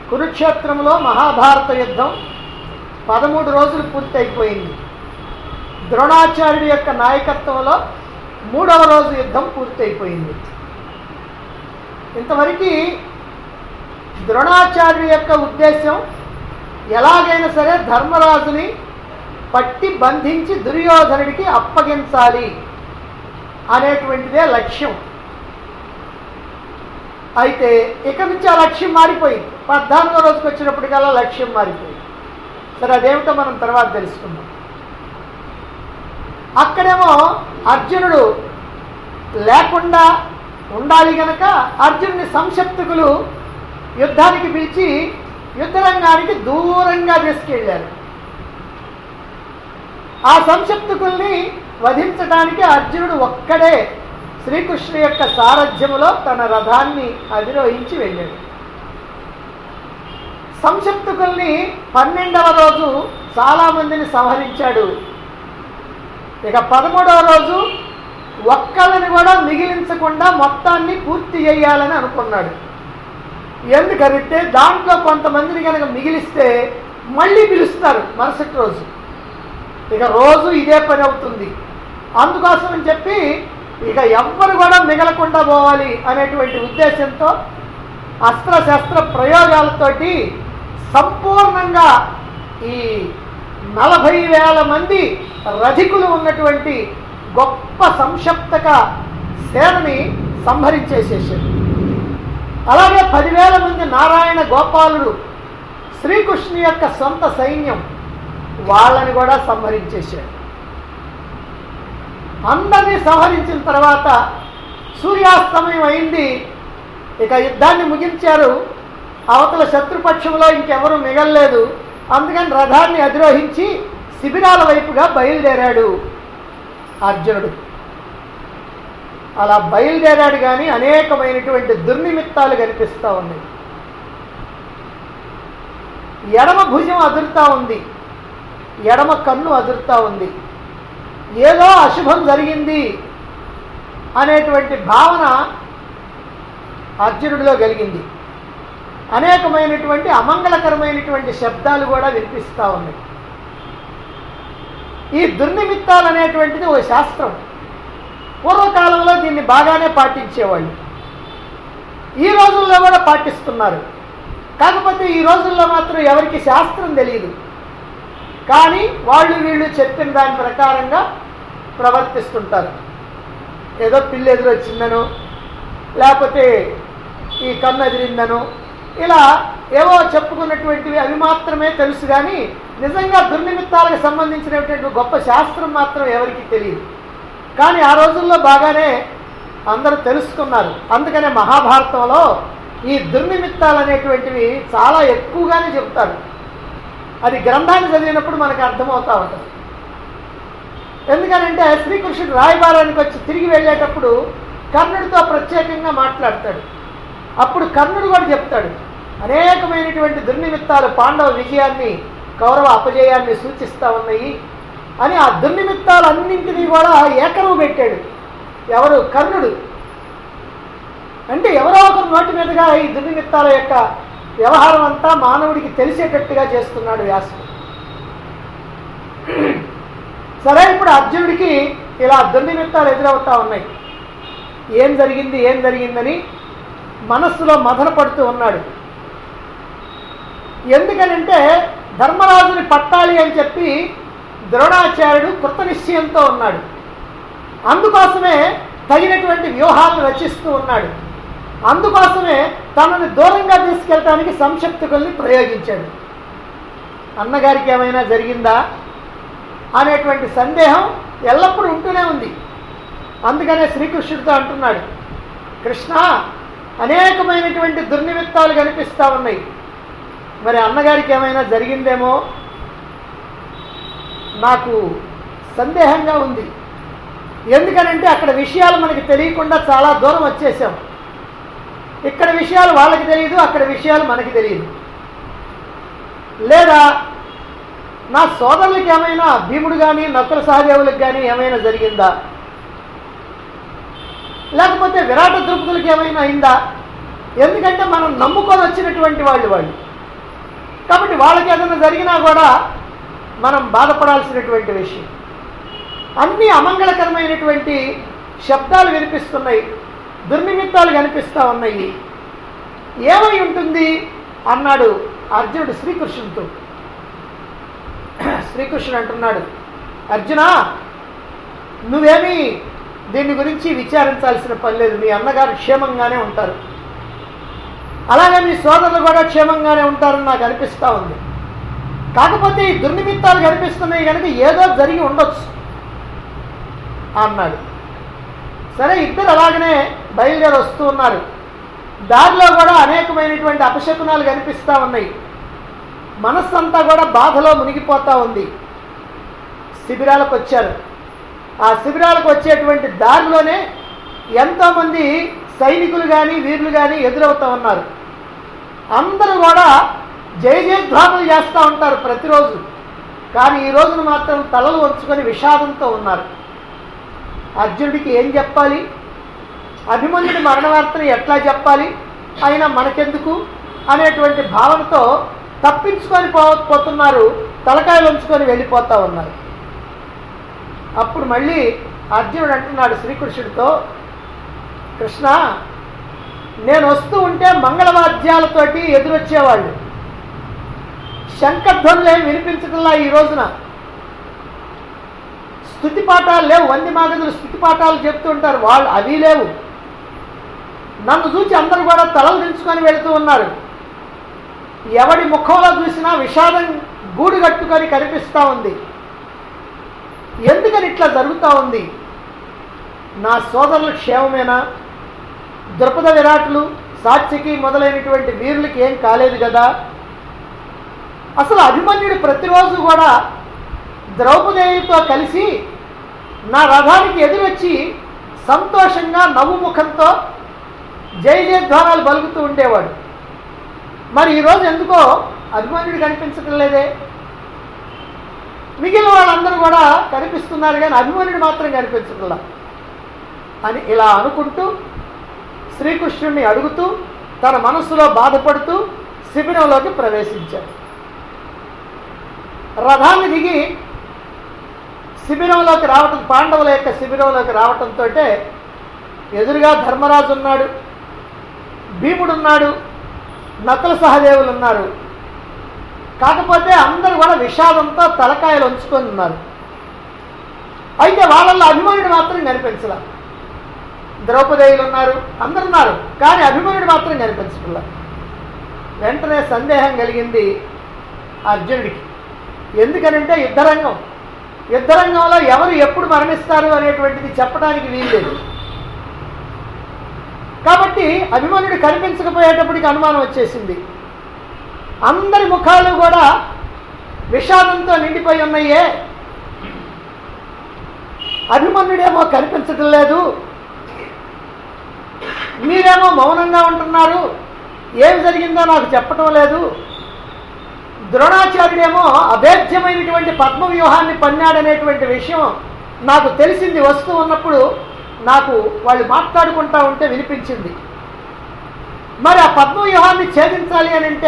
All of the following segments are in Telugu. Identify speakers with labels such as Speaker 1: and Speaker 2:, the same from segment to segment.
Speaker 1: కురుక్షేత్రంలో మహాభారత యుద్ధం పదమూడు రోజులు పూర్తయిపోయింది ద్రోణాచార్యుడి యొక్క నాయకత్వంలో మూడవ రోజు యుద్ధం పూర్తయిపోయింది ఇంతవరకు ద్రోణాచార్యుడి యొక్క ఉద్దేశం ఎలాగైనా సరే ధర్మరాజుని పట్టి బంధించి దుర్యోధనుడికి అప్పగించాలి అనేటువంటిదే లక్ష్యం అయితే ఇక నుంచి ఆ లక్ష్యం మారిపోయింది పద్నాలుగో రోజుకి వచ్చినప్పటికల్లా లక్ష్యం మారిపోయింది సరే అదేమిటో మనం తర్వాత తెలుసుకుందాం అక్కడేమో అర్జునుడు లేకుండా ఉండాలి గనక అర్జునుని సంశప్తకులు యుద్ధానికి పిలిచి యుద్ధరంగానికి దూరంగా తీసుకెళ్ళారు ఆ సంశప్తకుల్ని వధించడానికి అర్జునుడు ఒక్కడే శ్రీకృష్ణు యొక్క సారథ్యములో తన రథాన్ని అధిరోహించి వెళ్ళాడు సంశప్తకుల్ని పన్నెండవ రోజు చాలా మందిని సంహరించాడు ఇక పదమూడవ రోజు ఒక్కళ్ళని కూడా మిగిలించకుండా మొత్తాన్ని పూర్తి చేయాలని అనుకున్నాడు ఎందుకంటే దాంట్లో కొంతమందిని కనుక మిగిలిస్తే మళ్ళీ పిలుస్తారు మరుసటి రోజు ఇక రోజు ఇదే పని అవుతుంది అందుకోసం అని చెప్పి ఇక ఎవ్వరు కూడా మిగలకుండా పోవాలి అనేటువంటి ఉద్దేశంతో అస్త్రశస్త్ర ప్రయోగాలతోటి సంపూర్ణంగా ఈ నలభై వేల మంది రధికులు ఉన్నటువంటి గొప్ప సంక్షప్తక సేనని సంహరించేసేసారు అలాగే పదివేల మంది నారాయణ గోపాలుడు శ్రీకృష్ణు యొక్క సొంత సైన్యం వాళ్ళని కూడా సంహరించేశాడు అందరినీ సంహరించిన తర్వాత సూర్యాస్తమయం అయింది ఇక యుద్ధాన్ని ముగించారు అవతల శత్రుపక్షంలో ఇంకెవరూ మిగల్లేదు అందుకని రథాన్ని అధిరోహించి శిబిరాల వైపుగా బయలుదేరాడు అర్జునుడు అలా బయలుదేరాడు కానీ అనేకమైనటువంటి దుర్నిమిత్తాలు కనిపిస్తూ ఉన్నాయి ఎడమ భుజం అదురుతా ఉంది ఎడమ కన్ను అదురుతా ఉంది ఏదో అశుభం జరిగింది అనేటువంటి భావన అర్జునుడిలో కలిగింది అనేకమైనటువంటి అమంగళకరమైనటువంటి శబ్దాలు కూడా వినిపిస్తూ ఉన్నాయి ఈ దుర్నిమిత్తాలు అనేటువంటిది ఒక శాస్త్రం పూర్వకాలంలో దీన్ని బాగానే పాటించేవాళ్ళు ఈ రోజుల్లో కూడా పాటిస్తున్నారు కాకపోతే ఈ రోజుల్లో మాత్రం ఎవరికి శాస్త్రం తెలియదు కానీ వాళ్ళు వీళ్ళు చెప్పిన దాని ప్రకారంగా ప్రవర్తిస్తుంటారు ఏదో పిల్లి ఎదురొచ్చిందనో లేకపోతే ఈ కన్ను ఎదిరిందనో ఇలా ఏవో చెప్పుకున్నటువంటివి అవి మాత్రమే తెలుసు కానీ నిజంగా దుర్నిమిత్తాలకు సంబంధించినటువంటి గొప్ప శాస్త్రం మాత్రం ఎవరికి తెలియదు కానీ ఆ రోజుల్లో బాగానే అందరూ తెలుసుకున్నారు అందుకనే మహాభారతంలో ఈ దుర్నిమిత్తాలు అనేటువంటివి చాలా ఎక్కువగానే చెప్తారు అది గ్రంథాన్ని చదివినప్పుడు మనకు అర్థమవుతూ ఉంటుంది ఎందుకనంటే శ్రీకృష్ణుడు రాయబారానికి వచ్చి తిరిగి వెళ్ళేటప్పుడు కర్ణుడితో ప్రత్యేకంగా మాట్లాడతాడు అప్పుడు కర్ణుడు కూడా చెప్తాడు అనేకమైనటువంటి దుర్నిమిత్తాలు పాండవ విజయాన్ని కౌరవ అపజయాన్ని సూచిస్తూ ఉన్నాయి అని ఆ దుర్నిమిత్తాలన్నింటినీ కూడా ఏకరువు పెట్టాడు ఎవరు కర్ణుడు అంటే ఎవరో ఒకరు నోటి మీదుగా ఈ దుర్నిమిత్తాల యొక్క వ్యవహారం అంతా మానవుడికి తెలిసేటట్టుగా చేస్తున్నాడు వ్యాసుడు సరే ఇప్పుడు అర్జునుడికి ఇలా దుర్నిమిత్తాలు ఎదురవుతా ఉన్నాయి ఏం జరిగింది ఏం జరిగిందని మనస్సులో మదన పడుతూ ఉన్నాడు ఎందుకనంటే ధర్మరాజుని పట్టాలి అని చెప్పి ద్రోణాచార్యుడు కృత నిశ్చయంతో ఉన్నాడు అందుకోసమే తగినటువంటి వ్యూహాలను రచిస్తూ ఉన్నాడు అందుకోసమే తనని దూరంగా తీసుకెళ్ళటానికి సంక్షిప్తకుల్ని ప్రయోగించాడు అన్నగారికి ఏమైనా జరిగిందా అనేటువంటి సందేహం ఎల్లప్పుడూ ఉంటూనే ఉంది అందుకనే శ్రీకృష్ణుడితో అంటున్నాడు కృష్ణ అనేకమైనటువంటి దుర్నిమిత్తాలు కనిపిస్తూ ఉన్నాయి మరి అన్నగారికి ఏమైనా జరిగిందేమో నాకు సందేహంగా ఉంది ఎందుకనంటే అక్కడ విషయాలు మనకి తెలియకుండా చాలా దూరం వచ్చేసాం ఇక్కడ విషయాలు వాళ్ళకి తెలియదు అక్కడ విషయాలు మనకి తెలియదు లేదా నా సోదరులకి ఏమైనా భీముడు కానీ నకుల సహదేవులకు కానీ ఏమైనా జరిగిందా లేకపోతే విరాట ద్రుపదులకి ఏమైనా అయిందా ఎందుకంటే మనం నమ్ముకొని వచ్చినటువంటి వాళ్ళు వాళ్ళు కాబట్టి వాళ్ళకి ఏదైనా జరిగినా కూడా మనం బాధపడాల్సినటువంటి విషయం అన్ని అమంగళకరమైనటువంటి శబ్దాలు వినిపిస్తున్నాయి దుర్నిమిత్తాలు కనిపిస్తూ ఉన్నాయి ఏమై ఉంటుంది అన్నాడు అర్జునుడు శ్రీకృష్ణుడితో శ్రీకృష్ణుడు అంటున్నాడు అర్జున నువ్వేమీ దీని గురించి విచారించాల్సిన పని లేదు మీ అన్నగారు క్షేమంగానే ఉంటారు అలాగే మీ సోదరులు కూడా క్షేమంగానే ఉంటారని నాకు అనిపిస్తూ ఉంది కాకపోతే ఈ దుర్నిమిత్తాలు కనిపిస్తున్నాయి కనుక ఏదో జరిగి ఉండొచ్చు అన్నాడు సరే ఇద్దరు అలాగనే బయలుదేరి వస్తూ ఉన్నారు దారిలో కూడా అనేకమైనటువంటి అపశకునాలు కనిపిస్తూ ఉన్నాయి మనస్సంతా కూడా బాధలో మునిగిపోతూ ఉంది శిబిరాలకు వచ్చారు ఆ శిబిరాలకు వచ్చేటువంటి దారిలోనే ఎంతోమంది సైనికులు కానీ వీరులు కానీ ఎదురవుతూ ఉన్నారు అందరూ కూడా జయ జయధ్వాములు చేస్తూ ఉంటారు ప్రతిరోజు కానీ ఈ రోజున మాత్రం తలలు వంచుకొని విషాదంతో ఉన్నారు అర్జునుడికి ఏం చెప్పాలి అభిమన్యుడి మరణ వార్తను ఎట్లా చెప్పాలి అయినా మనకెందుకు అనేటువంటి భావనతో తప్పించుకొని పో పోతున్నారు తలకాయలు ఉంచుకొని వెళ్ళిపోతూ ఉన్నారు అప్పుడు మళ్ళీ అర్జునుడు అంటున్నాడు శ్రీకృష్ణుడితో కృష్ణ నేను వస్తూ ఉంటే మంగళవాద్యాలతోటి ఎదురొచ్చేవాళ్ళు శంఖధ్వనులు ఏం వినిపించటంలా ఈ రోజున స్థుతి పాఠాలు లేవు వంది మాగదులు స్థుతి పాఠాలు చెప్తుంటారు వాళ్ళు అవి లేవు నన్ను చూసి అందరూ కూడా తలలు దించుకొని వెళుతూ ఉన్నారు ఎవడి ముఖంలో చూసినా విషాదం గూడు కట్టుకొని కనిపిస్తూ ఉంది ఎందుకని ఇట్లా జరుగుతూ ఉంది నా సోదరుల క్షేమమేనా ద్రుపద విరాట్లు సాత్యకి మొదలైనటువంటి వీరులకి ఏం కాలేదు కదా అసలు అభిమన్యుడు ప్రతిరోజు కూడా ద్రౌపదేయులతో కలిసి నా రథానికి ఎదురొచ్చి సంతోషంగా నవ్వు ముఖంతో జయ జయధ్వానాలు పలుకుతూ ఉండేవాడు మరి ఈరోజు ఎందుకో అభిమన్యుడు కనిపించటం లేదే మిగిలిన వాళ్ళందరూ కూడా కనిపిస్తున్నారు కానీ అభిమన్యుడు మాత్రం కనిపించట్లా అని ఇలా అనుకుంటూ శ్రీకృష్ణుడిని అడుగుతూ తన మనస్సులో బాధపడుతూ శిబిరంలోకి ప్రవేశించాడు రథాన్ని దిగి శిబిరంలోకి రావటం పాండవుల యొక్క శిబిరంలోకి రావటంతో ఎదురుగా ధర్మరాజు ఉన్నాడు భీముడున్నాడు నకుల సహదేవులు ఉన్నారు కాకపోతే అందరూ కూడా విషాదంతో తలకాయలు ఉంచుకొని ఉన్నారు అయితే వాళ్ళల్లో అభిమానుడు మాత్రం కనిపించలే ద్రౌపదేయులు ఉన్నారు అందరు ఉన్నారు కానీ అభిమానుడు మాత్రం కనిపించట్లా వెంటనే సందేహం కలిగింది అర్జునుడికి ఎందుకనంటే యుద్ధరంగం యుద్ధరంగంలో ఎవరు ఎప్పుడు మరణిస్తారు అనేటువంటిది చెప్పడానికి వీల్లేదు కాబట్టి అభిమన్యుడు కనిపించకపోయేటప్పటికి అనుమానం వచ్చేసింది అందరి ముఖాలు కూడా విషాదంతో నిండిపోయి ఉన్నాయే అభిమన్యుడేమో కనిపించటం లేదు మీరేమో మౌనంగా ఉంటున్నారు ఏం జరిగిందో నాకు చెప్పటం లేదు ద్రోణాచార్యుడేమో అభేద్యమైనటువంటి పద్మ వ్యూహాన్ని పన్నాడనేటువంటి విషయం నాకు తెలిసింది వస్తూ ఉన్నప్పుడు నాకు వాళ్ళు మాట్లాడుకుంటా ఉంటే వినిపించింది మరి ఆ పద్మ వ్యూహాన్ని ఛేదించాలి అని అంటే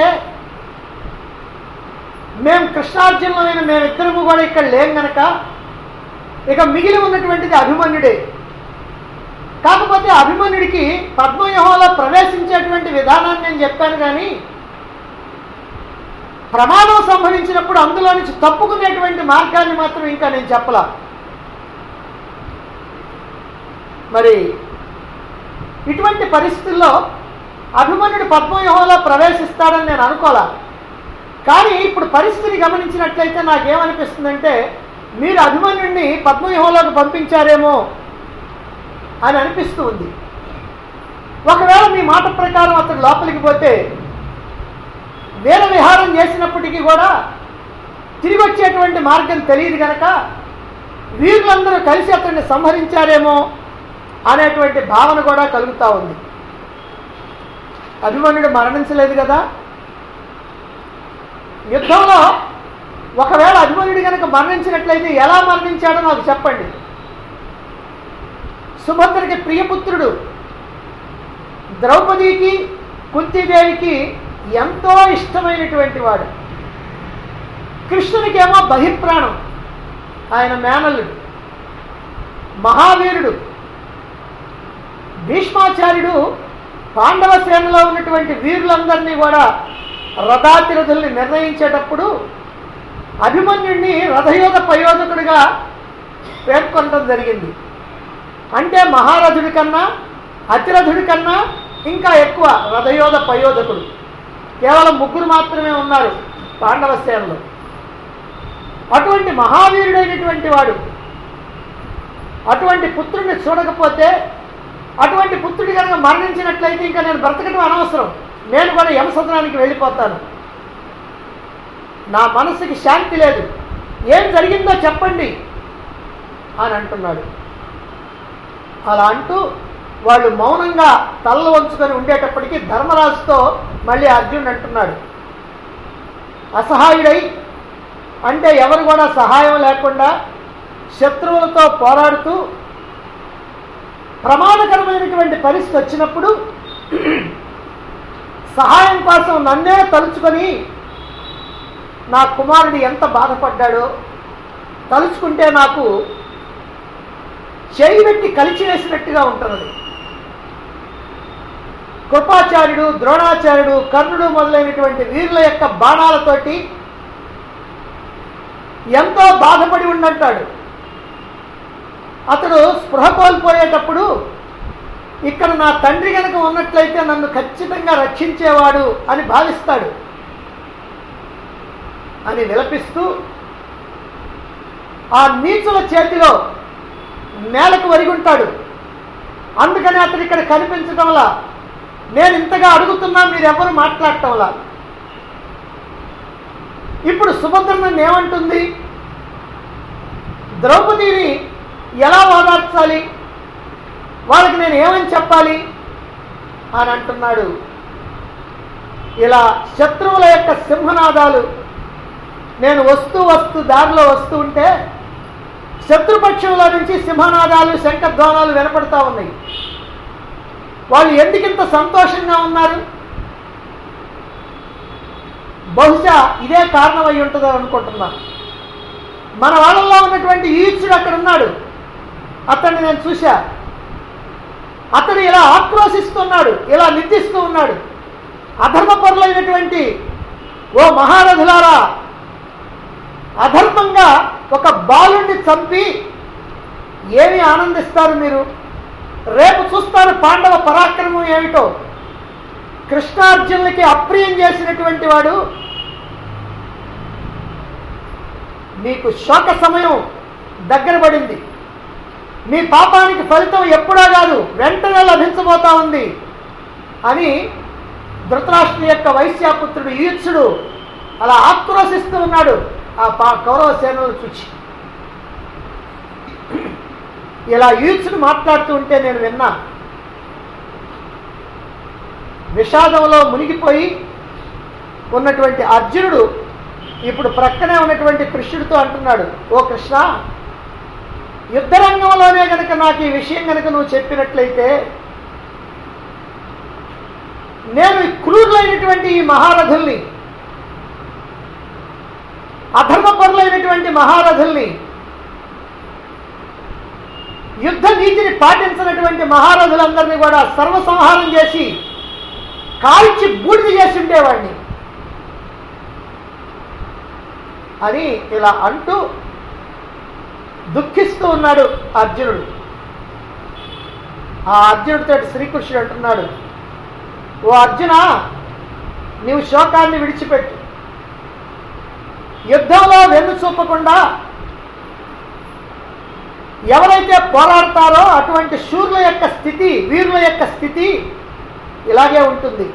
Speaker 1: మేము కృష్ణార్జునులమైన మేమిద్దరము కూడా ఇక్కడ లేం గనక ఇక మిగిలి ఉన్నటువంటిది అభిమన్యుడే కాకపోతే అభిమన్యుడికి పద్మవ్యూహంలో ప్రవేశించేటువంటి విధానాన్ని నేను చెప్పాను కానీ ప్రమాదం సంభవించినప్పుడు అందులో నుంచి తప్పుకునేటువంటి మార్గాన్ని మాత్రం ఇంకా నేను చెప్పలా మరి ఇటువంటి పరిస్థితుల్లో అభిమన్యుడు పద్మవ్యూహంలో ప్రవేశిస్తాడని నేను అనుకోలా కానీ ఇప్పుడు పరిస్థితిని గమనించినట్లయితే నాకేమనిపిస్తుందంటే మీరు అభిమన్యుడిని పద్మవ్యూహంలోకి పంపించారేమో అని అనిపిస్తూ ఉంది ఒకవేళ మీ మాట ప్రకారం అతడు లోపలికి పోతే వీర విహారం చేసినప్పటికీ కూడా తిరిగి వచ్చేటువంటి మార్గం తెలియదు కనుక వీరులందరూ కలిసి అతన్ని సంహరించారేమో అనేటువంటి భావన కూడా కలుగుతూ ఉంది అభిమన్యుడు మరణించలేదు కదా యుద్ధంలో ఒకవేళ అభిమన్యుడు కనుక మరణించినట్లయితే ఎలా మరణించాడో నాకు చెప్పండి సుభద్రకి ప్రియపుత్రుడు ద్రౌపదికి కుంతీదేవికి ఎంతో ఇష్టమైనటువంటి వాడు కృష్ణునికేమో బహిప్రాణం ఆయన మేనల్లుడు మహావీరుడు భీష్మాచార్యుడు పాండవ సేనలో ఉన్నటువంటి వీరులందరినీ కూడా రథాతిరథుల్ని నిర్ణయించేటప్పుడు అభిమన్యుడిని రథయోధ పయోధకుడిగా పేర్కొనడం జరిగింది అంటే మహారథుడి కన్నా అతిరథుడి కన్నా ఇంకా ఎక్కువ రథయోధ పయోధకుడు కేవలం ముగ్గురు మాత్రమే ఉన్నారు పాండవ సేనలో అటువంటి మహావీరుడైనటువంటి వాడు అటువంటి పుత్రుడిని చూడకపోతే అటువంటి పుత్రుడి కనుక మరణించినట్లయితే ఇంకా నేను బ్రతకడం అనవసరం నేను కూడా యమసదనానికి వెళ్ళిపోతాను నా మనసుకి శాంతి లేదు ఏం జరిగిందో చెప్పండి అని అంటున్నాడు అలా అంటూ వాళ్ళు మౌనంగా తలలు వంచుకొని ఉండేటప్పటికీ ధర్మరాజుతో మళ్ళీ అర్జునుడు అంటున్నాడు అసహాయుడై అంటే ఎవరు కూడా సహాయం లేకుండా శత్రువులతో పోరాడుతూ ప్రమాదకరమైనటువంటి పరిస్థితి వచ్చినప్పుడు సహాయం కోసం నన్నే తలుచుకొని నా కుమారుడు ఎంత బాధపడ్డాడో తలుచుకుంటే నాకు చేయి పెట్టి కలిచి వేసినట్టుగా ఉంటున్నది కృపాచార్యుడు ద్రోణాచార్యుడు కర్ణుడు మొదలైనటువంటి వీరుల యొక్క బాణాలతోటి ఎంతో బాధపడి ఉండంటాడు అతడు స్పృహ కోల్పోయేటప్పుడు ఇక్కడ నా తండ్రి కనుక ఉన్నట్లయితే నన్ను ఖచ్చితంగా రక్షించేవాడు అని భావిస్తాడు అని విలపిస్తూ ఆ నీచుల చేతిలో నేలకు వరిగుంటాడు అందుకని అతడు ఇక్కడ కనిపించడంలా నేను ఇంతగా అడుగుతున్నా మీరెవరు మాట్లాడటంలా ఇప్పుడు సుభద్ర నన్ను ఏమంటుంది ద్రౌపదిని ఎలా ఓదార్చాలి వాళ్ళకి నేను ఏమని చెప్పాలి అని అంటున్నాడు ఇలా శత్రువుల యొక్క సింహనాదాలు నేను వస్తూ వస్తూ దారిలో వస్తూ ఉంటే శత్రుపక్షంలో నుంచి సింహనాదాలు శంఖధ్వానాలు వినపడతా ఉన్నాయి వాళ్ళు ఎందుకింత సంతోషంగా ఉన్నారు బహుశా ఇదే కారణం అయి ఉంటుందని అనుకుంటున్నా మన వాళ్ళల్లో ఉన్నటువంటి ఈచ్చుడు అక్కడ ఉన్నాడు అతన్ని నేను చూశా అతడు ఇలా ఆక్రోశిస్తున్నాడు ఇలా నిందిస్తూ ఉన్నాడు అధర్మపరులైనటువంటి ఓ మహారథులారా అధర్మంగా ఒక బాలుణ్ణి చంపి ఏమి ఆనందిస్తారు మీరు రేపు చూస్తారు పాండవ పరాక్రమం ఏమిటో కృష్ణార్జునులకి అప్రియం చేసినటువంటి వాడు మీకు శోక సమయం దగ్గర పడింది మీ పాపానికి ఫలితం ఎప్పుడో కాదు వెంటనే లభించబోతా ఉంది అని ధృతరాష్ట్ర యొక్క వైశ్యాపుత్రుడు ఈచ్చుడు అలా ఆక్రోశిస్తూ ఉన్నాడు ఆ పా కౌరవ సేనలు చూచి ఇలా ఈచ్చుడు మాట్లాడుతూ ఉంటే నేను విన్నా విషాదంలో మునిగిపోయి ఉన్నటువంటి అర్జునుడు ఇప్పుడు ప్రక్కనే ఉన్నటువంటి కృష్ణుడితో అంటున్నాడు ఓ కృష్ణ యుద్ధరంగంలోనే గనక నాకు ఈ విషయం గనక నువ్వు చెప్పినట్లయితే నేను ఈ క్రూరులైనటువంటి ఈ మహారథుల్ని అధర్మపరులైనటువంటి మహారథుల్ని యుద్ధ నీతిని పాటించినటువంటి మహారథులందరినీ కూడా సర్వసంహారం చేసి కాల్చి బూడిద చేసి ఉండేవాడిని అని ఇలా అంటూ దుఃఖిస్తూ ఉన్నాడు అర్జునుడు ఆ అర్జునుడితో శ్రీకృష్ణుడు అంటున్నాడు ఓ అర్జున నీవు శోకాన్ని విడిచిపెట్టు యుద్ధంలో వెన్ను చూపకుండా ఎవరైతే పోరాడతారో అటువంటి శూరుల యొక్క స్థితి వీరుల యొక్క స్థితి ఇలాగే ఉంటుంది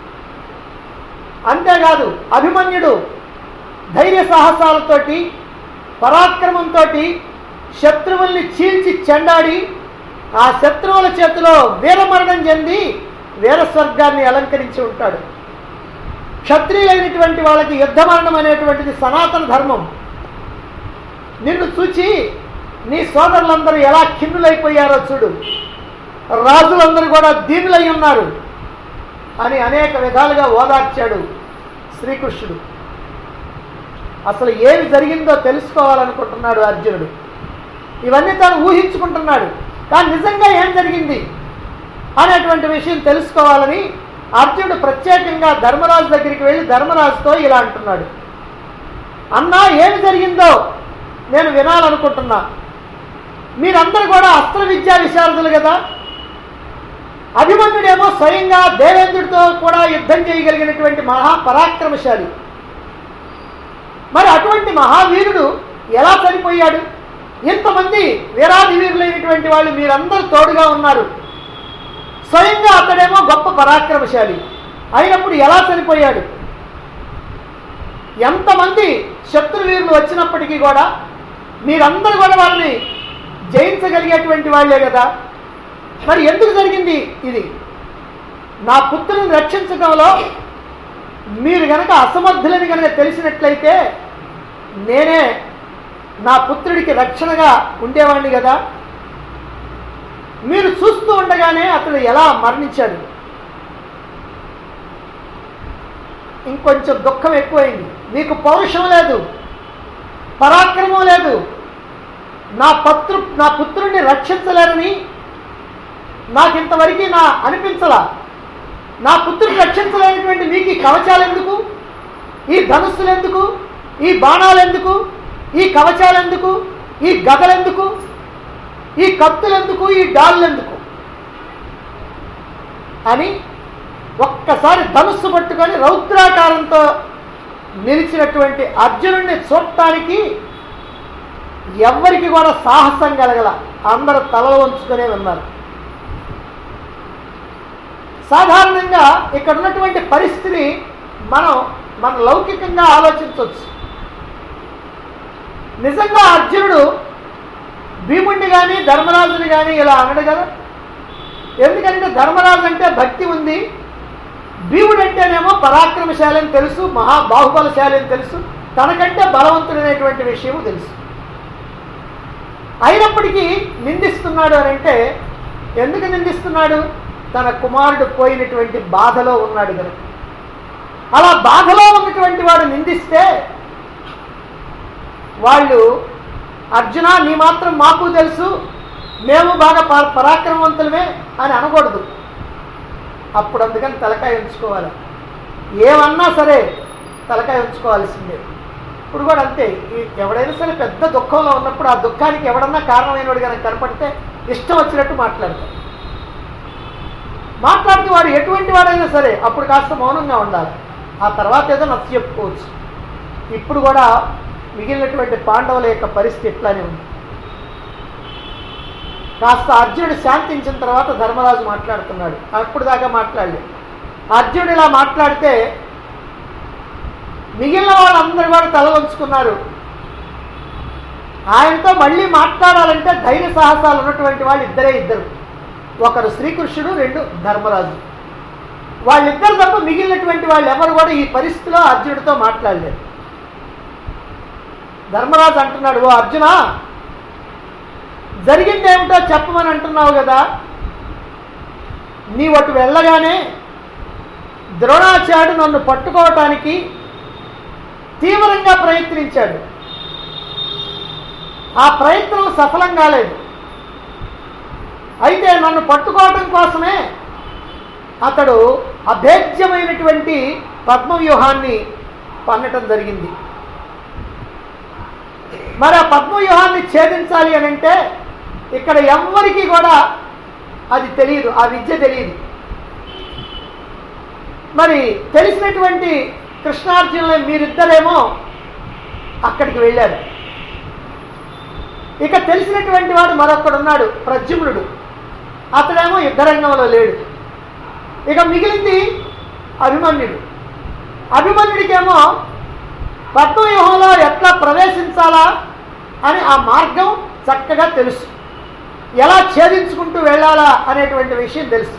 Speaker 1: అంతేకాదు అభిమన్యుడు ధైర్య సాహసాలతోటి పరాక్రమంతో శత్రువుల్ని చీల్చి చెండాడి ఆ శత్రువుల చేతిలో వీరమరణం చెంది వీరస్వర్గాన్ని అలంకరించి ఉంటాడు క్షత్రియులైనటువంటి వాళ్ళకి యుద్ధ మరణం అనేటువంటిది సనాతన ధర్మం నిన్ను చూచి నీ సోదరులందరూ ఎలా ఖిన్నులైపోయారో చూడు రాజులందరూ కూడా దీనులై ఉన్నారు అని అనేక విధాలుగా ఓదార్చాడు శ్రీకృష్ణుడు అసలు ఏమి జరిగిందో తెలుసుకోవాలనుకుంటున్నాడు అర్జునుడు ఇవన్నీ తాను ఊహించుకుంటున్నాడు కానీ నిజంగా ఏం జరిగింది అనేటువంటి విషయం తెలుసుకోవాలని అర్జునుడు ప్రత్యేకంగా ధర్మరాజు దగ్గరికి వెళ్ళి ధర్మరాజుతో ఇలా అంటున్నాడు అన్నా ఏమి జరిగిందో నేను వినాలనుకుంటున్నా మీరందరూ కూడా అస్త్ర విద్యా విశారదులు కదా అభిమన్యుడేమో స్వయంగా దేవేంద్రుడితో కూడా యుద్ధం చేయగలిగినటువంటి మహాపరాక్రమశాలి మరి అటువంటి మహావీరుడు ఎలా చనిపోయాడు ఇంతమంది వీరాది వీరులైనటువంటి వాళ్ళు మీరందరూ తోడుగా ఉన్నారు స్వయంగా అతడేమో గొప్ప పరాక్రమశాలి అయినప్పుడు ఎలా చనిపోయాడు ఎంతమంది శత్రువీరులు వచ్చినప్పటికీ కూడా మీరందరూ కూడా వాళ్ళని జయించగలిగేటువంటి వాళ్ళే కదా మరి ఎందుకు జరిగింది ఇది నా పుత్రుని రక్షించడంలో మీరు గనక అసమర్థులని కనుక తెలిసినట్లయితే నేనే నా పుత్రుడికి రక్షణగా ఉండేవాడిని కదా మీరు చూస్తూ ఉండగానే అతడు ఎలా మరణించాడు ఇంకొంచెం దుఃఖం ఎక్కువైంది మీకు పౌరుషం లేదు పరాక్రమం లేదు నా పత్రు నా పుత్రుడిని రక్షించలేరని నాకు ఇంతవరకు నా అనిపించలా నా పుత్రుడిని రక్షించలేనటువంటి మీకు ఈ కవచాలు ఎందుకు ఈ ధనుస్సులు ఎందుకు ఈ బాణాలు ఎందుకు ఈ కవచాలు ఎందుకు ఈ గదలెందుకు ఈ కత్తులెందుకు ఈ డాళ్ళెందుకు అని ఒక్కసారి ధనుస్సు పట్టుకొని రౌద్రాకారంతో నిలిచినటువంటి అర్జునుడిని చూడటానికి ఎవ్వరికి కూడా సాహసం కలగల అందరూ తలలు వంచుకునే ఉన్నారు సాధారణంగా ఇక్కడ ఉన్నటువంటి పరిస్థితిని మనం మన లౌకికంగా ఆలోచించవచ్చు నిజంగా అర్జునుడు భీముడిని కానీ ధర్మరాజుని కానీ ఇలా అనడు కదా ఎందుకంటే ధర్మరాజు అంటే భక్తి ఉంది భీముడు అంటేనేమో పరాక్రమశాలి అని తెలుసు మహాబాహుబలశాలి అని తెలుసు తనకంటే బలవంతుడైనటువంటి విషయము తెలుసు అయినప్పటికీ నిందిస్తున్నాడు అని అంటే ఎందుకు నిందిస్తున్నాడు తన కుమారుడు పోయినటువంటి బాధలో ఉన్నాడు కనుక అలా బాధలో ఉన్నటువంటి వాడు నిందిస్తే వాళ్ళు అర్జున నీ మాత్రం మాకు తెలుసు మేము బాగా ప- పరాక్రమవంతులమే అని అనకూడదు అప్పుడు అందుకని తలకాయ ఉంచుకోవాలి ఏమన్నా సరే తలకాయ ఉంచుకోవాల్సిందే ఇప్పుడు కూడా అంతే ఈ- ఎవడైనా సరే పెద్ద దుఃఖంలో ఉన్నప్పుడు ఆ దుఃఖానికి ఎవడన్నా కారణమైనవాడు కనుక కనపడితే ఇష్టం వచ్చినట్టు మాట్లాడతాడు మాట్లాడితే వాడు ఎటువంటి వాడైనా సరే అప్పుడు కాస్త మౌనంగా ఉండాలి ఆ తర్వాత ఏదో నచ్చ చెప్పుకోవచ్చు ఇప్పుడు కూడా మిగిలినటువంటి పాండవుల యొక్క పరిస్థితి ఎట్లానే ఉంది కాస్త అర్జునుడు శాంతించిన తర్వాత ధర్మరాజు మాట్లాడుతున్నాడు అప్పుడు దాకా మాట్లాడలేదు అర్జునుడు ఇలా మాట్లాడితే మిగిలిన వాళ్ళందరూ కూడా తల వంచుకున్నారు ఆయనతో మళ్ళీ మాట్లాడాలంటే ధైర్య సాహసాలు ఉన్నటువంటి వాళ్ళు ఇద్దరే ఇద్దరు ఒకరు శ్రీకృష్ణుడు రెండు ధర్మరాజు వాళ్ళిద్దరు తప్ప మిగిలినటువంటి వాళ్ళు ఎవరు కూడా ఈ పరిస్థితిలో అర్జునుడితో మాట్లాడలేరు ధర్మరాజు అంటున్నాడు ఓ అర్జున జరిగింది ఏమిటో చెప్పమని అంటున్నావు కదా నీ అటు వెళ్ళగానే ద్రోణాచార్యుడు నన్ను పట్టుకోవటానికి తీవ్రంగా ప్రయత్నించాడు ఆ ప్రయత్నం సఫలం కాలేదు అయితే నన్ను పట్టుకోవటం కోసమే అతడు అభేద్యమైనటువంటి పద్మవ్యూహాన్ని పన్నటం జరిగింది మరి ఆ పద్మవ్యూహాన్ని ఛేదించాలి అని అంటే ఇక్కడ ఎవ్వరికీ కూడా అది తెలియదు ఆ విద్య తెలియదు మరి తెలిసినటువంటి కృష్ణార్జునులు మీరిద్దరేమో అక్కడికి వెళ్ళారు ఇక తెలిసినటువంటి వాడు మరొక్కడున్నాడు ప్రద్యుమ్నుడు అతడేమో యుద్ధరంగంలో లేడు ఇక మిగిలింది అభిమన్యుడు అభిమన్యుడికేమో పద్మవ్యూహంలో ఎట్లా ప్రవేశించాలా అని ఆ మార్గం చక్కగా తెలుసు ఎలా ఛేదించుకుంటూ వెళ్ళాలా అనేటువంటి విషయం తెలుసు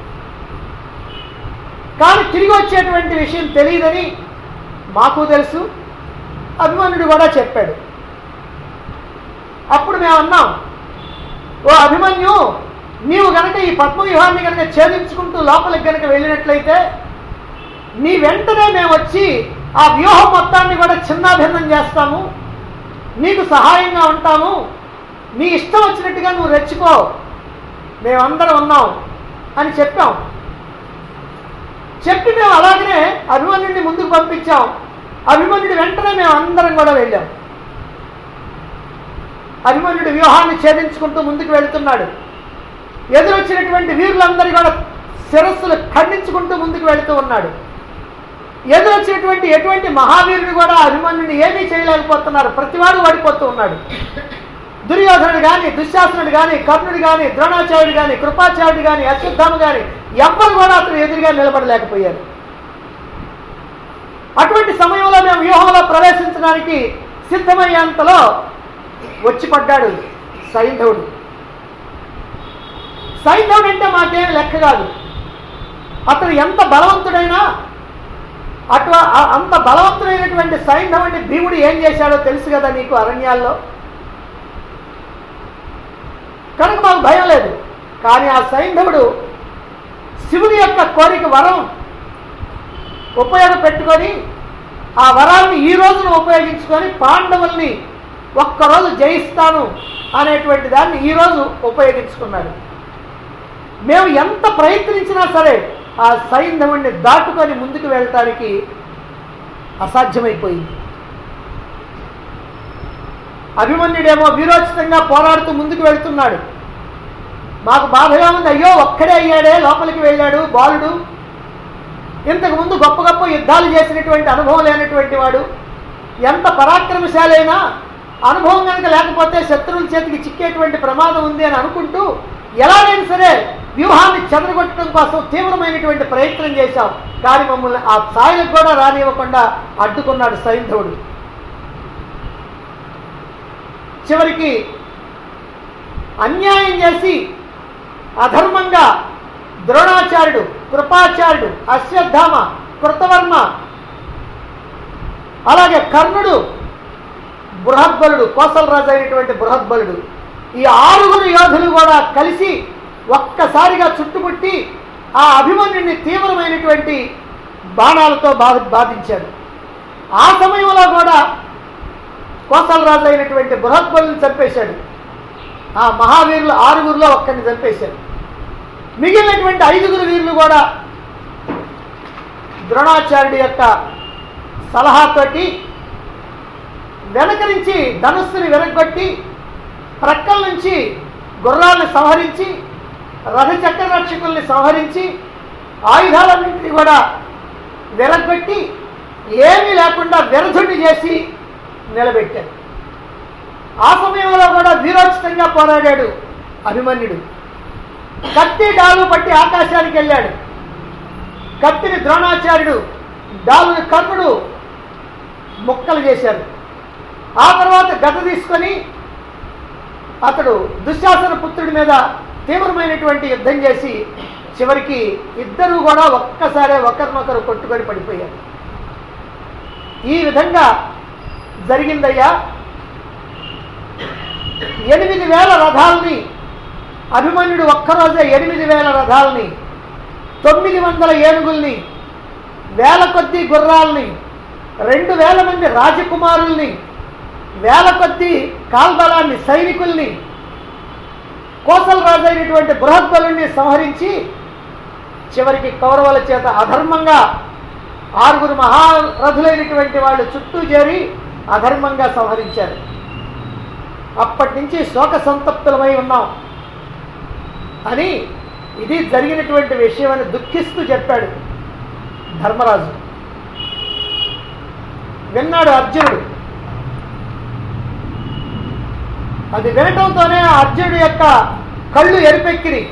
Speaker 1: కానీ తిరిగి వచ్చేటువంటి విషయం తెలియదని మాకు తెలుసు అభిమన్యుడు కూడా చెప్పాడు అప్పుడు మేము అన్నాం ఓ అభిమన్యు నీవు గనక ఈ పద్మవ్యూహాన్ని కనుక ఛేదించుకుంటూ లోపలికి గనక వెళ్ళినట్లయితే నీ వెంటనే మేము వచ్చి ఆ వ్యూహం మొత్తాన్ని కూడా చిన్నాభిన్నం చేస్తాము నీకు సహాయంగా ఉంటాము నీ ఇష్టం వచ్చినట్టుగా నువ్వు రెచ్చుకో మేమందరం ఉన్నాం అని చెప్పాం చెప్పి మేము అలాగనే అభిమన్యుడిని ముందుకు పంపించాం అభిమన్యుడి వెంటనే మేము అందరం కూడా వెళ్ళాం అభిమన్యుడి వ్యూహాన్ని ఛేదించుకుంటూ ముందుకు వెళుతున్నాడు ఎదురొచ్చినటువంటి వీరులందరి కూడా శిరస్సులు ఖండించుకుంటూ ముందుకు వెళుతూ ఉన్నాడు ఎదురొచ్చినటువంటి ఎటువంటి మహావీరుడు కూడా అభిమన్యుని ఏమీ చేయలేకపోతున్నారు ప్రతివాడు ఓడిపోతూ ఉన్నాడు దుర్యోధనుడు కానీ దుశ్శాసనుడు కానీ కర్ణుడు కానీ ద్రోణాచార్యుడు కానీ కృపాచార్యుడు కానీ అశ్వత్థామ కానీ ఎవ్వరు కూడా అతను ఎదురుగా నిలబడలేకపోయారు అటువంటి సమయంలో మేము వ్యూహంలో ప్రవేశించడానికి సిద్ధమయ్యేంతలో వచ్చి పడ్డాడు సైంధవుడు సైంధవుడు అంటే మాకేం లెక్క కాదు అతను ఎంత బలవంతుడైనా అటు ఆ- అంత బలవంతుడైనటువంటి సైంధవుడిని భీముడు ఏం చేశాడో తెలుసు కదా నీకు అరణ్యాల్లో కనుక మాకు భయం లేదు కానీ ఆ సైంధవుడు శివుని యొక్క కోరిక వరం ఉపయోగపెట్టుకొని ఆ వరాన్ని ఈ రోజున ఉపయోగించుకొని పాండవుల్ని ఒక్కరోజు జయిస్తాను అనేటువంటి దాన్ని ఈరోజు ఉపయోగించుకున్నాడు మేము ఎంత ప్రయత్నించినా సరే ఆ సైంధవుణ్ణి దాటుకొని ముందుకు వెళ్ళటానికి అసాధ్యమైపోయింది అభిమన్యుడేమో వీరోచితంగా పోరాడుతూ ముందుకు వెళ్తున్నాడు మాకు బాధగా ఉంది అయ్యో ఒక్కడే అయ్యాడే లోపలికి వెళ్ళాడు బాలుడు ఇంతకు ముందు గొప్ప గొప్ప యుద్ధాలు చేసినటువంటి అనుభవం లేనటువంటి వాడు ఎంత పరాక్రమశాలైనా అనుభవం కనుక లేకపోతే శత్రువుల చేతికి చిక్కేటువంటి ప్రమాదం ఉంది అని అనుకుంటూ ఎలాగైనా సరే వ్యూహాన్ని చెదరగొట్టడం కోసం తీవ్రమైనటువంటి ప్రయత్నం చేశాం కానీ మమ్మల్ని ఆ స్థాయిలకు కూడా రానివ్వకుండా అడ్డుకున్నాడు సైంధవుడు చివరికి అన్యాయం చేసి అధర్మంగా ద్రోణాచార్యుడు కృపాచార్యుడు అశ్వత్థామ కృతవర్మ అలాగే కర్ణుడు బృహద్బలుడు కోసలరాజు అయినటువంటి బృహద్బలుడు ఈ ఆరుగురు యోధులు కూడా కలిసి ఒక్కసారిగా చుట్టుముట్టి ఆ అభిమన్యుని తీవ్రమైనటువంటి బాణాలతో బాధ బాధించాడు ఆ సమయంలో కూడా కోసలరాజు అయినటువంటి బృహద్బలుని చంపేశాడు ఆ మహావీరులు ఆరుగురిలో ఒక్కడిని చంపేశాడు మిగిలినటువంటి ఐదుగురు వీరులు కూడా ద్రోణాచార్యుడి యొక్క సలహాతోటి వెనక నుంచి ధనుస్సుని వెనక్కొట్టి ప్రక్కల నుంచి గుర్రాలను సంహరించి రథచక్ర రక్షకుల్ని సంహరించి ఆయుధాలన్నింటినీ కూడా వెరగొట్టి ఏమీ లేకుండా వ్యర్థుడిని చేసి నిలబెట్టారు ఆ సమయంలో కూడా వీరోచితంగా పోరాడాడు అభిమన్యుడు కత్తి డాలు పట్టి ఆకాశానికి వెళ్ళాడు కత్తిని ద్రోణాచార్యుడు డాలుని కర్ణుడు ముక్కలు చేశారు ఆ తర్వాత గత తీసుకొని అతడు దుశ్శాసన పుత్రుడి మీద తీవ్రమైనటువంటి యుద్ధం చేసి చివరికి ఇద్దరు కూడా ఒక్కసారే ఒకరినొకరు కొట్టుకొని పడిపోయారు ఈ విధంగా జరిగిందయ్యా ఎనిమిది వేల రథాలని అభిమన్యుడు ఒక్కరోజే ఎనిమిది వేల రథాలని తొమ్మిది వందల ఏనుగుల్ని వేల కొద్ది గుర్రాల్ని రెండు వేల మంది రాజకుమారుల్ని వేల కొద్ది కాల్బలాన్ని సైనికుల్ని కోసల రాజు అయినటువంటి బృహద్బలుని సంహరించి చివరికి కౌరవుల చేత అధర్మంగా ఆరుగురు మహారథులైనటువంటి వాళ్ళు చుట్టూ చేరి అధర్మంగా సంహరించారు అప్పటి నుంచి శోక సంతప్తులమై ఉన్నాం అని ఇది జరిగినటువంటి విషయం అని దుఃఖిస్తూ చెప్పాడు ధర్మరాజు విన్నాడు అర్జునుడు అది వినటంతోనే ఆ అర్జునుడి యొక్క కళ్ళు ఎరిపెక్కిరి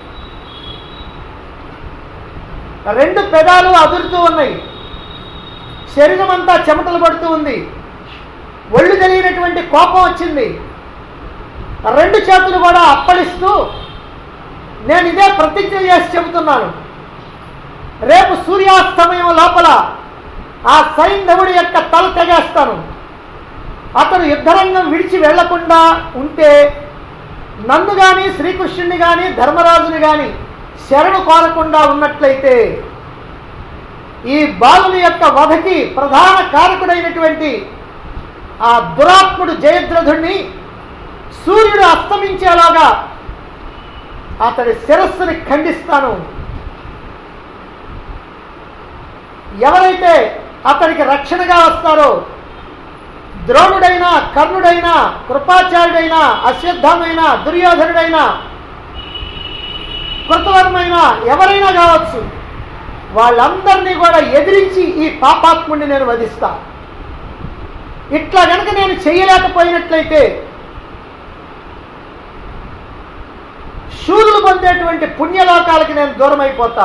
Speaker 1: రెండు పెదాలు అదురుతూ ఉన్నాయి శరీరం అంతా చెమటలు పడుతూ ఉంది ఒళ్ళు తెలియనటువంటి కోపం వచ్చింది రెండు చేతులు కూడా అప్పడిస్తూ నేను ఇదే ప్రతిజ్ఞ చేసి చెబుతున్నాను రేపు సూర్యాస్తమయం లోపల ఆ సైంధవుడి యొక్క తల తెగేస్తాను అతను యుద్ధరంగం విడిచి వెళ్లకుండా ఉంటే నన్ను కానీ శ్రీకృష్ణుని కానీ ధర్మరాజుని కానీ శరణు కోరకుండా ఉన్నట్లయితే ఈ బాలుని యొక్క వధకి ప్రధాన కారకుడైనటువంటి ఆ దురాత్ముడు జయద్రథుణ్ణి సూర్యుడు అస్తమించేలాగా అతడి శిరస్సుని ఖండిస్తాను ఎవరైతే అతడికి రక్షణగా వస్తారో ద్రోణుడైనా కర్ణుడైనా కృపాచార్యుడైనా అశ్వత్థామైనా దుర్యోధనుడైనా కృతవర్మైనా ఎవరైనా కావచ్చు వాళ్ళందరినీ కూడా ఎదిరించి ఈ పాపాత్ముడిని నేను వధిస్తా ఇట్లా గనక నేను చేయలేకపోయినట్లయితే శూరులు పొందేటువంటి పుణ్యలోకాలకి నేను దూరం అయిపోతా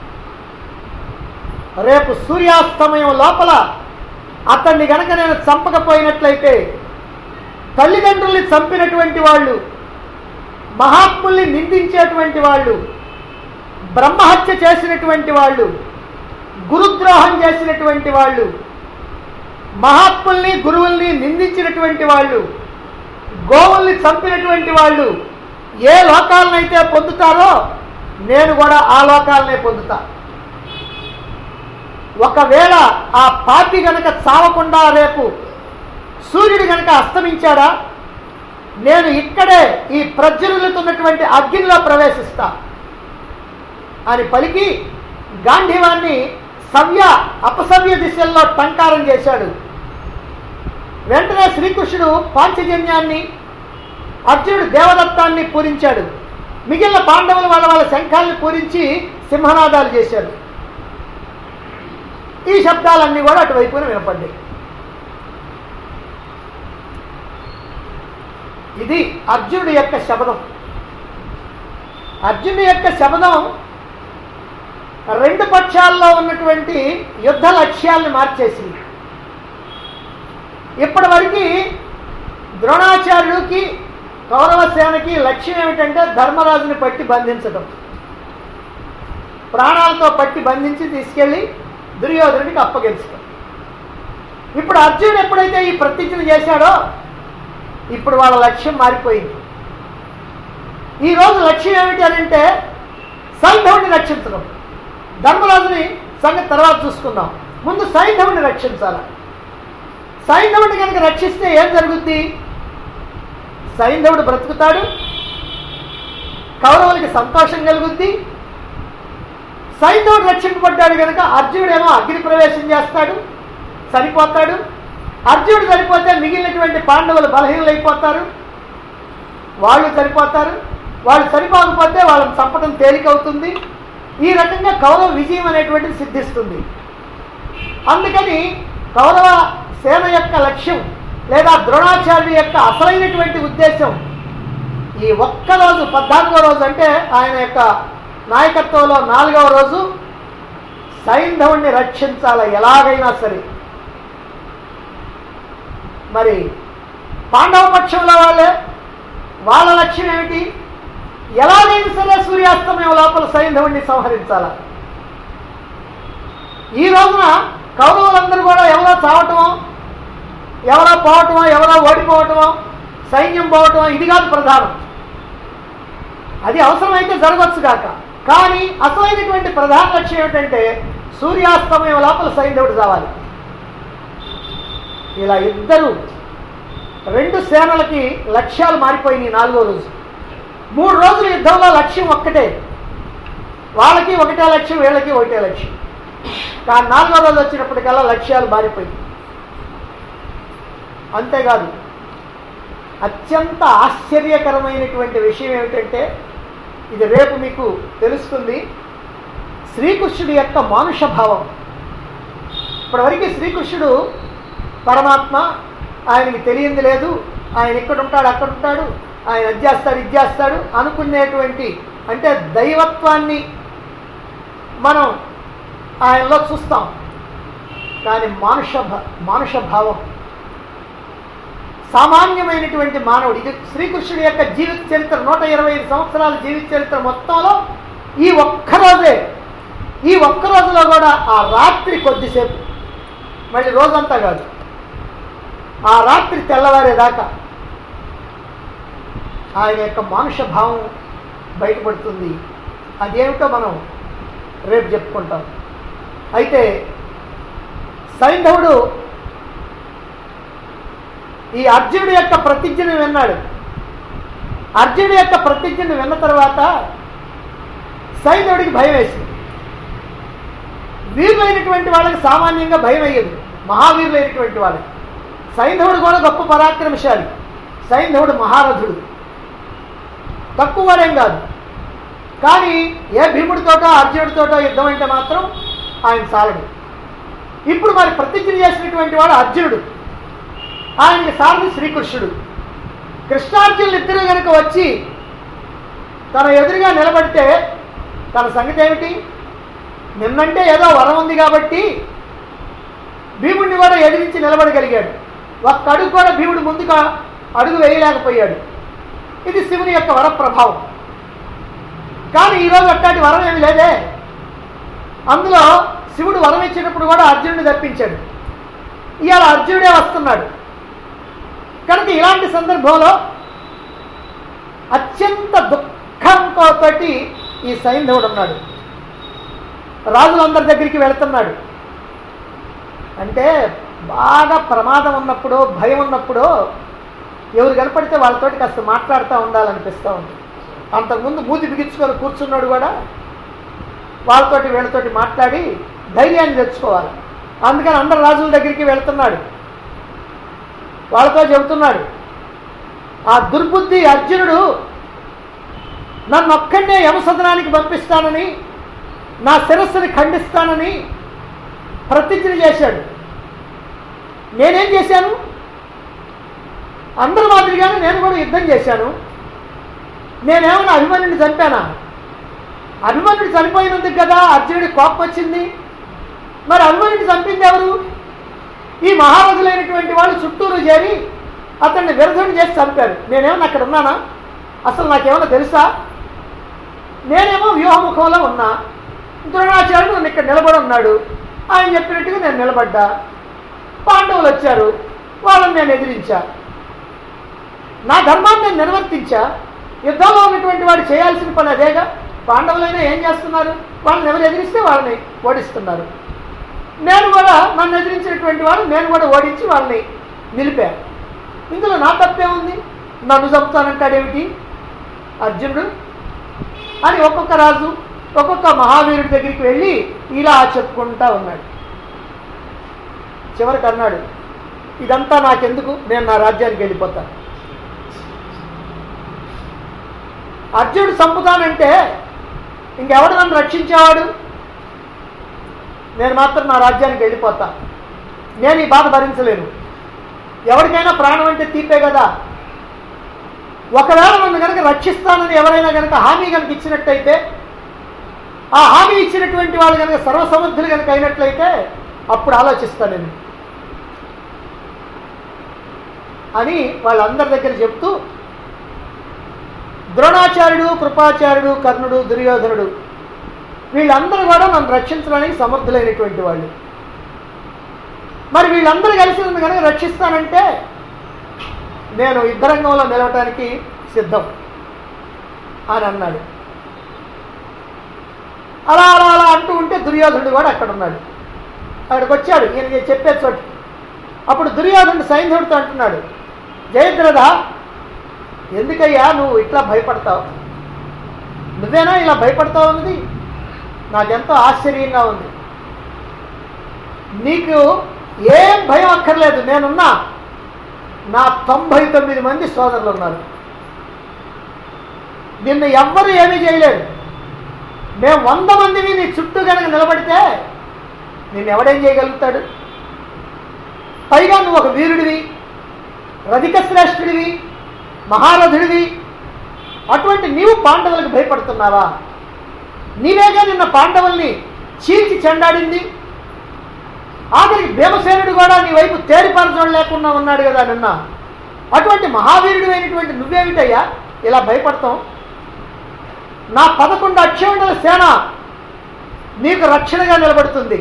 Speaker 1: రేపు సూర్యాస్తమయం లోపల అతన్ని గనక నేను చంపకపోయినట్లయితే తల్లిదండ్రుల్ని చంపినటువంటి వాళ్ళు మహాత్ముల్ని నిందించేటువంటి వాళ్ళు బ్రహ్మహత్య చేసినటువంటి వాళ్ళు గురుద్రోహం చేసినటువంటి వాళ్ళు మహాత్ముల్ని గురువుల్ని నిందించినటువంటి వాళ్ళు గోవుల్ని చంపినటువంటి వాళ్ళు ఏ లోకాలనైతే పొందుతారో నేను కూడా ఆ లోకాలనే పొందుతా ఒకవేళ ఆ పాపి గనక చావకుండా రేపు సూర్యుడు గనక అస్తమించాడా నేను ఇక్కడే ఈ ప్రజ్వలుతున్నటువంటి అగ్నిలో ప్రవేశిస్తా అని పలికి గాంధీవాన్ని సవ్య అపసవ్య దిశల్లో టంకారం చేశాడు వెంటనే శ్రీకృష్ణుడు పాంచజన్యాన్ని అర్జునుడు దేవదత్తాన్ని పూరించాడు మిగిలిన పాండవులు వాళ్ళ వాళ్ళ శంఖాలను పూరించి సింహనాదాలు చేశారు ఈ శబ్దాలన్నీ కూడా అటువైపున వినపడ్డాయి ఇది అర్జునుడి యొక్క శబదం అర్జునుడి యొక్క శబదం రెండు పక్షాల్లో ఉన్నటువంటి యుద్ధ లక్ష్యాలను మార్చేసింది ఇప్పటి వరకు ద్రోణాచార్యుడికి కౌరవ సేనకి లక్ష్యం ఏమిటంటే ధర్మరాజుని పట్టి బంధించడం ప్రాణాలతో పట్టి బంధించి తీసుకెళ్ళి దుర్యోధనుడికి అప్పగించడం ఇప్పుడు అర్జునుడు ఎప్పుడైతే ఈ ప్రతిజ్ఞ చేశాడో ఇప్పుడు వాళ్ళ లక్ష్యం మారిపోయింది ఈ రోజు లక్ష్యం ఏమిటి అని అంటే సైంధవుడిని రక్షించడం ధర్మరాజుని సంగతి తర్వాత చూసుకుందాం ముందు సైంధవుడిని రక్షించాలి సైంధవుడిని కనుక రక్షిస్తే ఏం జరుగుద్ది సైంధవుడు బ్రతుకుతాడు కౌరవులకి సంతోషం కలుగుద్ది సైంధవుడు రక్షింపబడ్డాడు కనుక అర్జునుడేమో అగ్ని ప్రవేశం చేస్తాడు సరిపోతాడు అర్జునుడు సరిపోతే మిగిలినటువంటి పాండవులు బలహీనలైపోతారు వాళ్ళు సరిపోతారు వాళ్ళు సరిపోకపోతే వాళ్ళని చంపడం తేలికవుతుంది ఈ రకంగా కౌరవ విజయం అనేటువంటిది సిద్ధిస్తుంది అందుకని కౌరవ సేన యొక్క లక్ష్యం లేదా ద్రోణాచార్య యొక్క అసలైనటువంటి ఉద్దేశం ఈ ఒక్క రోజు పద్నాలుగో రోజు అంటే ఆయన యొక్క నాయకత్వంలో నాలుగవ రోజు సైంధవుణ్ణి రక్షించాల ఎలాగైనా సరే మరి పాండవ పక్షంలో వాళ్ళే వాళ్ళ లక్ష్యం ఏమిటి ఎలాగైనా సరే సూర్యాస్తమయం లోపల సైంధవుణ్ణి సంహరించాల ఈ రోజున కౌరవులందరూ కూడా ఎవరో చావటమో ఎవరో పోవటమో ఎవరో ఓడిపోవటమో సైన్యం పోవటమో ఇది కాదు ప్రధానం అది అవసరమైతే జరగవచ్చు కాక కానీ అసలైనటువంటి ప్రధాన లక్ష్యం ఏమిటంటే సూర్యాస్తమయం లోపల సైంధవుడు చావాలి ఇలా ఇద్దరు రెండు సేనలకి లక్ష్యాలు మారిపోయినాయి నాలుగో రోజు మూడు రోజుల యుద్ధంలో లక్ష్యం ఒక్కటే వాళ్ళకి ఒకటే లక్ష్యం వీళ్ళకి ఒకటే లక్ష్యం కానీ నాలుగో రోజు వచ్చినప్పటికల్లా లక్ష్యాలు మారిపోయి అంతేకాదు అత్యంత ఆశ్చర్యకరమైనటువంటి విషయం ఏమిటంటే ఇది రేపు మీకు తెలుస్తుంది శ్రీకృష్ణుడి యొక్క మానుష భావం ఇప్పటివరకు శ్రీకృష్ణుడు పరమాత్మ ఆయనకి తెలియంది లేదు ఆయన ఇక్కడ ఉంటాడు అక్కడ ఉంటాడు ఆయన అది చేస్తాడు ఇది చేస్తాడు అనుకునేటువంటి అంటే దైవత్వాన్ని మనం ఆయనలో చూస్తాం కానీ మానుష భ- మానుష భావం సామాన్యమైనటువంటి మానవుడు ఇది శ్రీకృష్ణుడి యొక్క జీవిత చరిత్ర నూట ఇరవై ఐదు సంవత్సరాల జీవిత చరిత్ర మొత్తంలో ఈ ఒక్క రోజే ఈ ఒక్క రోజులో కూడా ఆ రాత్రి కొద్దిసేపు మళ్ళీ రోజంతా కాదు ఆ రాత్రి తెల్లవారేదాకా ఆయన యొక్క మానుష భావం బయటపడుతుంది అదేమిటో మనం రేపు చెప్పుకుంటాం అయితే సైంధవుడు ఈ అర్జునుడి యొక్క ప్రతిజ్ఞను విన్నాడు అర్జునుడి యొక్క ప్రతిజ్ఞను విన్న తర్వాత సైంధవుడికి భయం వేసింది వీరులైనటువంటి వాళ్ళకి సామాన్యంగా భయం అయ్యేది మహావీరులైనటువంటి వాళ్ళకి సైంధవుడు కూడా గొప్ప పరాక్రమశాలి సైంధవుడు మహారథుడు తక్కువ వాడేం కాదు కానీ ఏ భీముడితోటో అర్జునుడితోటో యుద్ధం అంటే మాత్రం ఆయన సాలడు ఇప్పుడు మరి ప్రతిజ్ఞ చేసినటువంటి వాడు అర్జునుడు ఆయనకి సారథి శ్రీకృష్ణుడు కృష్ణార్జునులు ఇద్దరు కనుక వచ్చి తన ఎదురుగా నిలబడితే తన సంగతి ఏమిటి నిన్నంటే ఏదో వరం ఉంది కాబట్టి భీముడిని కూడా ఎదిరించి నిలబడగలిగాడు ఒక్క అడుగు కూడా భీముడు ముందుగా అడుగు వేయలేకపోయాడు ఇది శివుని యొక్క వర ప్రభావం కానీ ఈరోజు అట్లాంటి వరం ఏమి లేదే అందులో శివుడు వరం ఇచ్చేటప్పుడు కూడా అర్జునుడిని తప్పించాడు ఇవాళ అర్జునుడే వస్తున్నాడు కనుక ఇలాంటి సందర్భంలో అత్యంత దుఃఖంతోటి ఈ సైంధవుడు ఉన్నాడు రాజులందరి దగ్గరికి వెళుతున్నాడు అంటే బాగా ప్రమాదం ఉన్నప్పుడు భయం ఉన్నప్పుడు ఎవరు కనపడితే వాళ్ళతోటి కాస్త మాట్లాడుతూ ఉండాలనిపిస్తూ ఉంది అంతకుముందు మూతి బిగించుకొని కూర్చున్నాడు కూడా వాళ్ళతోటి వీళ్ళతోటి మాట్లాడి ధైర్యాన్ని తెచ్చుకోవాలి అందుకని అందరు రాజుల దగ్గరికి వెళ్తున్నాడు వాళ్ళతో చెబుతున్నాడు ఆ దుర్బుద్ధి అర్జునుడు నన్ను ఒక్కడే యమసదనానికి పంపిస్తానని నా శిరస్సుని ఖండిస్తానని ప్రతిజ్ఞ చేశాడు నేనేం చేశాను అందరి మాదిరిగానే నేను కూడా యుద్ధం చేశాను నేనేమన్నా అభిమన్యుడిని చంపానా అభిమన్యుడు చనిపోయినందుకు కదా అర్జునుడి కోపం వచ్చింది మరి అభిమన్యుడిని చంపింది ఎవరు ఈ మహారాజులైనటువంటి వాళ్ళు చుట్టూరు చేరి అతన్ని విరధుని చేసి చంపారు నేనేమన్నా అక్కడ ఉన్నానా అసలు నాకేమన్నా తెలుసా నేనేమో వ్యూహముఖంలో ఉన్నా ద్రోణాచార్యుడు నన్ను ఇక్కడ నిలబడి ఉన్నాడు ఆయన చెప్పినట్టుగా నేను నిలబడ్డా పాండవులు వచ్చారు వాళ్ళని నేను ఎదిరించా నా ధర్మాన్ని నేను నిర్వర్తించా యుద్ధంలో ఉన్నటువంటి వాడు చేయాల్సిన పని అదేగా పాండవులైనా ఏం చేస్తున్నారు వాళ్ళని ఎవరు ఎదిరిస్తే వాళ్ళని ఓడిస్తున్నారు నేను కూడా నన్ను ఎదిరించినటువంటి వాడు నేను కూడా ఓడించి వాళ్ళని నిలిపా ఇందులో నా తప్పే ఉంది నన్ను చంపుతానంటాడేమిటి అర్జునుడు అని ఒక్కొక్క రాజు ఒక్కొక్క మహావీరుడి దగ్గరికి వెళ్ళి ఇలా చెప్పుకుంటా ఉన్నాడు చివరికి అన్నాడు ఇదంతా నాకెందుకు నేను నా రాజ్యానికి వెళ్ళిపోతాను అర్జునుడు చంపుతానంటే ఇంకెవడు నన్ను రక్షించేవాడు నేను మాత్రం నా రాజ్యానికి వెళ్ళిపోతా నేను ఈ బాధ భరించలేను ఎవరికైనా ప్రాణం అంటే తీపే కదా ఒకవేళ నన్ను కనుక రక్షిస్తానని ఎవరైనా కనుక హామీ కనుక ఇచ్చినట్టయితే ఆ హామీ ఇచ్చినటువంటి వాళ్ళు కనుక సర్వసమర్థులు కనుక అయినట్లయితే అప్పుడు ఆలోచిస్తాను నేను అని వాళ్ళందరి దగ్గర చెప్తూ ద్రోణాచార్యుడు కృపాచార్యుడు కర్ణుడు దుర్యోధనుడు వీళ్ళందరూ కూడా నన్ను రక్షించడానికి సమర్థులైనటువంటి వాళ్ళు మరి వీళ్ళందరూ కలిసి నన్ను కనుక రక్షిస్తానంటే నేను యుద్ధరంగంలో నిలవటానికి సిద్ధం అని అన్నాడు అలా అలా అలా అంటూ ఉంటే దుర్యోధనుడు కూడా అక్కడ ఉన్నాడు అక్కడికి వచ్చాడు ఈయన చెప్పే చోటు అప్పుడు దుర్యోధనుడు సైంధవుడితో అంటున్నాడు జయద్రథ ఎందుకయ్యా నువ్వు ఇట్లా భయపడతావు నువ్వేనా ఇలా భయపడతావు అన్నది నాకెంతో ఆశ్చర్యంగా ఉంది నీకు ఏం భయం అక్కర్లేదు నేనున్నా నా తొంభై తొమ్మిది మంది సోదరులు ఉన్నారు నిన్ను ఎవ్వరు ఏమీ చేయలేరు మేము వంద మందిని నీ చుట్టూ కనుక నిలబడితే నిన్ను ఎవడేం చేయగలుగుతాడు పైగా నువ్వు ఒక వీరుడివి రధిక శ్రేష్ఠుడివి మహారథుడివి అటువంటి నీవు పాండవులకు భయపడుతున్నావా నీవేగా నిన్న పాండవుల్ని చీల్చి చెండాడింది ఆఖరికి భీమసేనుడు కూడా నీ వైపు తేరిపారచోడు లేకుండా ఉన్నాడు కదా నిన్న అటువంటి మహావీరుడు అయినటువంటి నువ్వేమిటయ్యా ఇలా భయపడతాం నా పదకొండు అక్షౌండల సేన నీకు రక్షణగా నిలబడుతుంది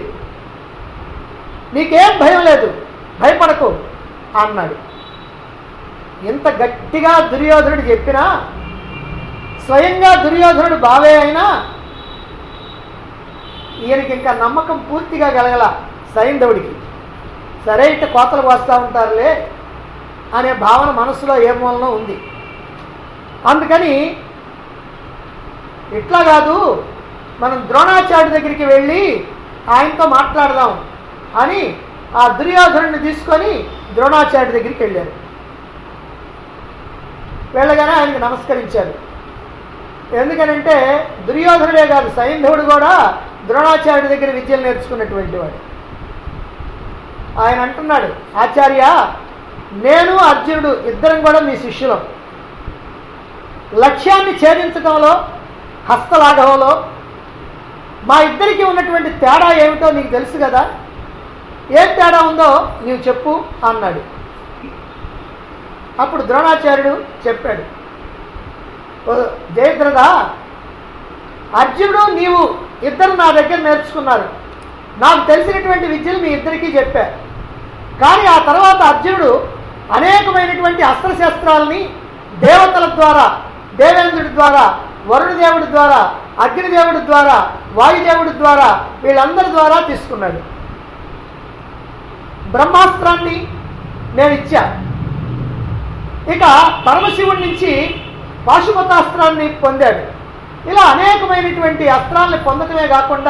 Speaker 1: నీకేం భయం లేదు భయపడకు అన్నాడు ఇంత గట్టిగా దుర్యోధనుడు చెప్పినా స్వయంగా దుర్యోధనుడు బావే అయినా ఈయనకి ఇంకా నమ్మకం పూర్తిగా కలగల సైంధవుడికి సరే ఇట్ట కోతలు వస్తూ ఉంటారులే అనే భావన మనసులో ఏ మూలనో ఉంది అందుకని ఇట్లా కాదు మనం ద్రోణాచార్య దగ్గరికి వెళ్ళి ఆయనతో మాట్లాడదాం అని ఆ దుర్యోధనుడిని తీసుకొని ద్రోణాచార్య దగ్గరికి వెళ్ళారు వెళ్ళగానే ఆయనకి నమస్కరించారు ఎందుకనంటే దుర్యోధనుడే కాదు సైంధవుడు కూడా ద్రోణాచార్యుడి దగ్గర విద్యలు నేర్చుకున్నటువంటి వాడు ఆయన అంటున్నాడు ఆచార్య నేను అర్జునుడు ఇద్దరం కూడా మీ శిష్యులం లక్ష్యాన్ని ఛేదించడంలో హస్తలాఘవంలో మా ఇద్దరికి ఉన్నటువంటి తేడా ఏమిటో నీకు తెలుసు కదా ఏం తేడా ఉందో నీవు చెప్పు అన్నాడు అప్పుడు ద్రోణాచార్యుడు చెప్పాడు "ఓ జయద్రథ అర్జునుడు నీవు ఇద్దరు నా దగ్గర నేర్చుకున్నారు నాకు తెలిసినటువంటి విద్యలు మీ ఇద్దరికీ చెప్పా కానీ ఆ తర్వాత అర్జునుడు అనేకమైనటువంటి అస్త్రశస్త్రాలని దేవతల ద్వారా దేవేంద్రుడి ద్వారా వరుణదేవుడి ద్వారా అగ్నిదేవుడి ద్వారా వాయుదేవుడి ద్వారా వీళ్ళందరి ద్వారా తీసుకున్నాడు బ్రహ్మాస్త్రాన్ని నేను ఇచ్చా ఇక పరమశివుడి నుంచి పాశుపతాస్త్రాన్ని పొందాడు ఇలా అనేకమైనటువంటి అస్త్రాల్ని పొందటమే కాకుండా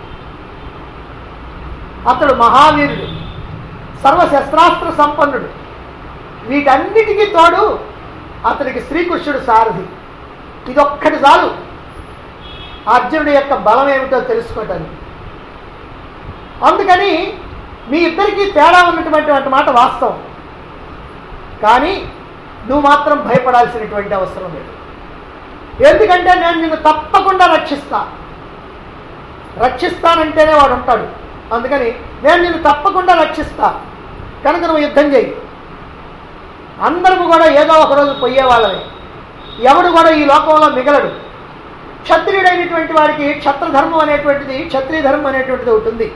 Speaker 1: అతడు మహావీరుడు సర్వశస్త్రాస్త్ర సంపన్నుడు వీటన్నిటికీ తోడు అతనికి శ్రీకృష్ణుడు సారథి ఇదొక్కటి చాలు అర్జునుడి యొక్క బలం ఏమిటో తెలుసుకోవటానికి అందుకని మీ ఇద్దరికీ తేడా ఉన్నటువంటి మాట వాస్తవం కానీ నువ్వు మాత్రం భయపడాల్సినటువంటి అవసరం లేదు ఎందుకంటే నేను నిన్ను తప్పకుండా రక్షిస్తా రక్షిస్తానంటేనే వాడు ఉంటాడు అందుకని నేను నిన్ను తప్పకుండా రక్షిస్తా కనుక నువ్వు యుద్ధం చేయి అందరము కూడా ఏదో ఒక రోజు పోయేవాళ్ళమే ఎవడు కూడా ఈ లోకంలో మిగలడు క్షత్రియుడైనటువంటి వాడికి క్షత్రధర్మం అనేటువంటిది క్షత్రియ ధర్మం అనేటువంటిది ఒకటి ఉంది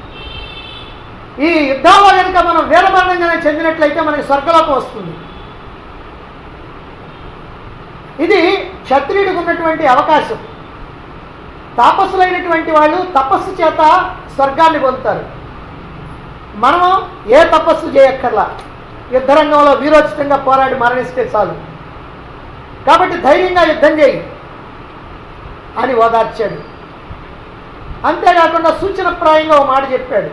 Speaker 1: ఈ యుద్ధాల్లో కనుక మనం వీరమరణంగానే చెందినట్లయితే మనకి స్వర్గలోకం వస్తుంది ఇది క్షత్రియుడికి ఉన్నటువంటి అవకాశం తాపస్సులైనటువంటి వాళ్ళు తపస్సు చేత స్వర్గాన్ని పొందుతారు మనము ఏ తపస్సు చేయక్కర్లా యుద్ధరంగంలో వీరోచితంగా పోరాడి మరణిస్తే చాలు కాబట్టి ధైర్యంగా యుద్ధం చేయి అని ఓదార్చాడు అంతేకాకుండా సూచనప్రాయంగా ఒక మాట చెప్పాడు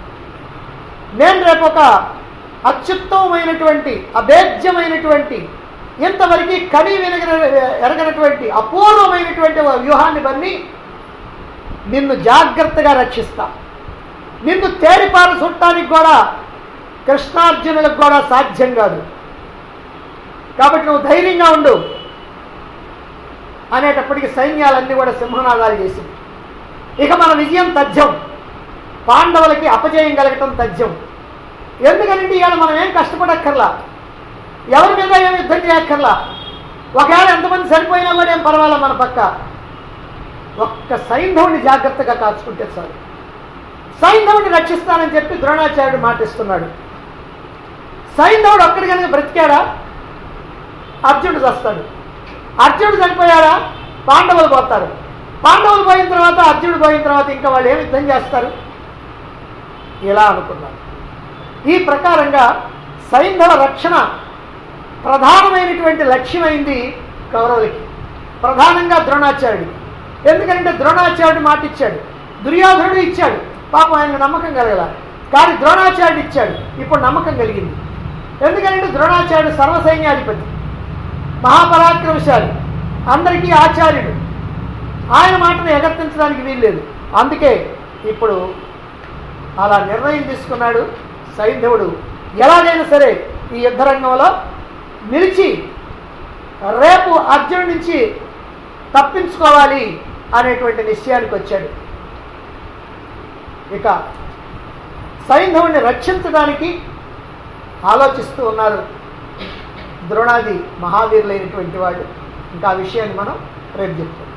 Speaker 1: నేను రేపు ఒక అత్యుత్తమమైనటువంటి అభేద్యమైనటువంటి ఇంతవరకు కడి వెనగ ఎరగనటువంటి అపూర్వమైనటువంటి ఒక వ్యూహాన్ని బన్ని నిన్ను జాగ్రత్తగా రక్షిస్తా నిన్ను తేరిపార చుట్టానికి కూడా కృష్ణార్జునులకు కూడా సాధ్యం కాదు కాబట్టి నువ్వు ధైర్యంగా ఉండు అనేటప్పటికి సైన్యాలన్నీ కూడా సింహనాదాలు చేసింది ఇక మన విజయం తథ్యం పాండవులకి అపజయం కలగటం తథ్యం ఎందుకంటే ఇవాళ మనం ఏం కష్టపడక్కర్లా ఎవరి మీద ఏం యుద్ధం చేయక్కర్లా ఒకవేళ ఎంతమంది సరిపోయినా కూడా ఏం పర్వాలా మన పక్క ఒక్క సైంధవుని జాగ్రత్తగా కాచుకుంటే చాలు సైంధవుని రక్షిస్తానని చెప్పి ద్రోణాచార్యుడు మాటిస్తున్నాడు సైంధవుడు ఒక్కడి కనుక బ్రతికాడా అర్జునుడు చస్తాడు అర్జునుడు చనిపోయాడా పాండవులు పోతారు పాండవులు పోయిన తర్వాత అర్జునుడు పోయిన తర్వాత ఇంకా వాళ్ళు ఏమి యుద్ధం చేస్తారు ఇలా అనుకున్నారు ఈ ప్రకారంగా సైంధవ రక్షణ ప్రధానమైనటువంటి లక్ష్యమైంది కౌరవులకి ప్రధానంగా ద్రోణాచార్యుడికి ఎందుకంటే ద్రోణాచార్యుడు మాట ఇచ్చాడు దుర్యోధనుడు ఇచ్చాడు పాపం ఆయనకు నమ్మకం కలగల కానీ ద్రోణాచార్యుడు ఇచ్చాడు ఇప్పుడు నమ్మకం కలిగింది ఎందుకంటే ద్రోణాచార్యుడు సర్వసైన్యాధిపతి మహాపరాక్రమశాలి అందరికీ ఆచార్యుడు ఆయన మాటను ఎగర్తించడానికి వీల్లేదు అందుకే ఇప్పుడు అలా నిర్ణయం తీసుకున్నాడు సైంధవుడు ఎలాగైనా సరే ఈ యుద్ధరంగంలో నిలిచి రేపు అర్జునుడి నుంచి తప్పించుకోవాలి అనేటువంటి నిశ్చయానికి వచ్చాడు ఇక సైంధవుడిని రక్షించడానికి ఆలోచిస్తూ ఉన్నారు ద్రోణాది మహావీరులైనటువంటి వాళ్ళు ఇంకా ఆ విషయాన్ని మనం రేపు చెప్తాం